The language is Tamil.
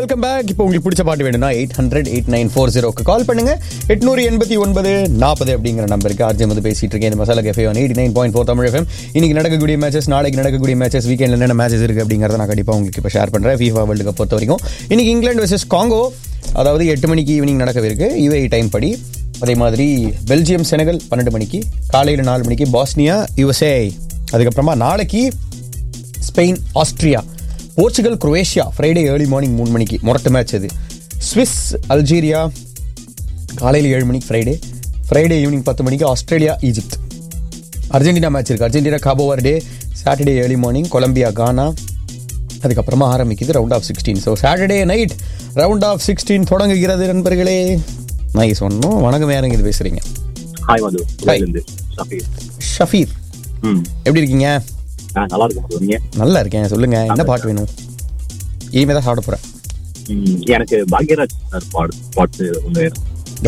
வெல்கம் பேக் இப்போ உங்களுக்கு பிடிச்ச பாட்டு வேணும்னா eight hundred eight nine four ஜீரோக்கு கால் பண்ணுங்க எட்நூறு எண்பத்தி ஒன்பது நாற்பது அப்படிங்கிற நம்பருக்கு ஆர்ஜி வந்து பேசிட்டு இருக்கேன் இந்த masala cafe one eighty nine point four Tamil FM இன்னைக்கு நடக்கக்கூடிய மேட்சஸ் நாளைக்கு நடக்கக்கூடிய மேட்சஸ் வீக்கெண்ட் என்னென்ன மேட்சஸ் இருக்கு அப்படிங்கிறத நான் கண்டிப்பாக உங்களுக்கு இப்போ ஷேர் பண்ணுறேன் ஃபீஃபா வேர்ல்டு கப் பொறுத்த வரைக்கும் இன்னைக்கு இங்கிலாந்து வர்சஸ் காங்கோ அதாவது எட்டு மணிக்கு ஈவினிங் நடக்கவிருக்கு யூஏ டைம் படி அதே மாதிரி பெல்ஜியம் செனகல் பன்னெண்டு மணிக்கு காலையில் நாலு மணிக்கு பாஸ்னியா யுஎஸ்ஏ அதுக்கப்புறமா நாளைக்கு Spain Austria Portugal Croatia Friday early morning மூணு மணிக்கு முரட்டு மேட்ச் அது ஸ்விஸ் அல்ஜீரியா காலையில் ஏழு மணிக்கு ஃப்ரைடே ஃப்ரைடே ஈவினிங் பத்து மணிக்கு ஆஸ்திரேலியா ஈஜிப்த் அர்ஜென்டினா மேட்ச் இருக்குது Argentina Cabo Verde Saturday early morning Colombia Ghana அதுக்கப்புறமா ஆரம்பிக்குது round of sixteen so Saturday night round of sixteen தொடங்குகிறது நண்பர்களே நைஸ் ஒன்றும் வணக்கம் யாருங்க இது பேசுகிறீங்க ஹாய் மது துபாயிலிருந்து ஷஃபீர் ஷஃபீர் ம் எப்படி இருக்கீங்க ஆ நல்லா இருக்கும் மது நீங்க நல்லா இருக்கேன் சொல்லுங்க என்ன பாட்டு வேணும் இனிமே தான் சாப்பிட போகிறேன் ம், எனக்கு பாக்யராஜ் சார் பாடு பாட்டு ஒன்று வேணும்